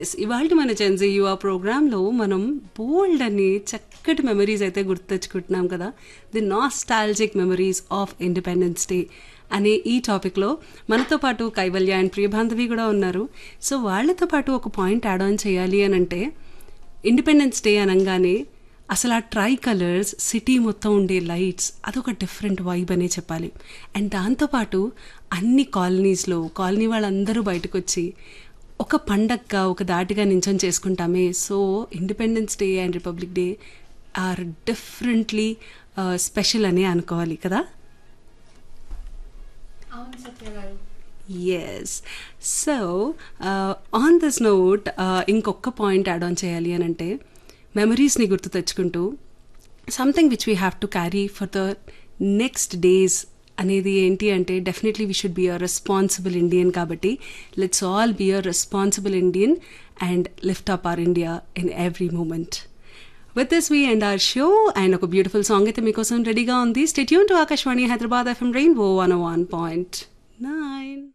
ఇవాళ మన జెన్జీ యువ ప్రోగ్రాంలో మనం బోల్డ్ అని చక్కటి మెమరీస్ అయితే గుర్తు తెచ్చుకుంటున్నాం కదా the nostalgic memories of independence day అనే ఈ టాపిక్లో మనతో పాటు కైవల్య అండ్ ప్రియబాంధవి కూడా ఉన్నారు సో వాళ్ళతో పాటు ఒక పాయింట్ యాడ్ ఆన్ చేయాలి అని అంటే ఇండిపెండెన్స్ డే అనగానే అసలు ఆ ట్రై కలర్స్ సిటీ మొత్తం ఉండే లైట్స్ అదొక డిఫరెంట్ వైబ్ అనే చెప్పాలి అండ్ దాంతోపాటు అన్ని కాలనీస్లో కాలనీ వాళ్ళందరూ బయటకు వచ్చి ఒక పండగగా ఒక దాటిగా నించొని చేసుకుంటామే so independence day and republic day are differently special అనే అనుకోవాలి కదా అవును Satya garu yes so on this note ఇంకొక పాయింట్ యాడ్ ఆన్ చేయాలి అని అంటే మెమరీస్ని గుర్తు తెచ్చుకుంటూ something which we have to carry for the next days అనేది ఏంటి అంటే definitely we should be a responsible Indian కాబట్టి let's all be a responsible Indian and lift up our India in every moment with this we end our show and ఒక beautiful song అయితే మీకోసం రెడీగా ఉంది stay tuned to Akashvani Hyderabad FM rainbow one one point nine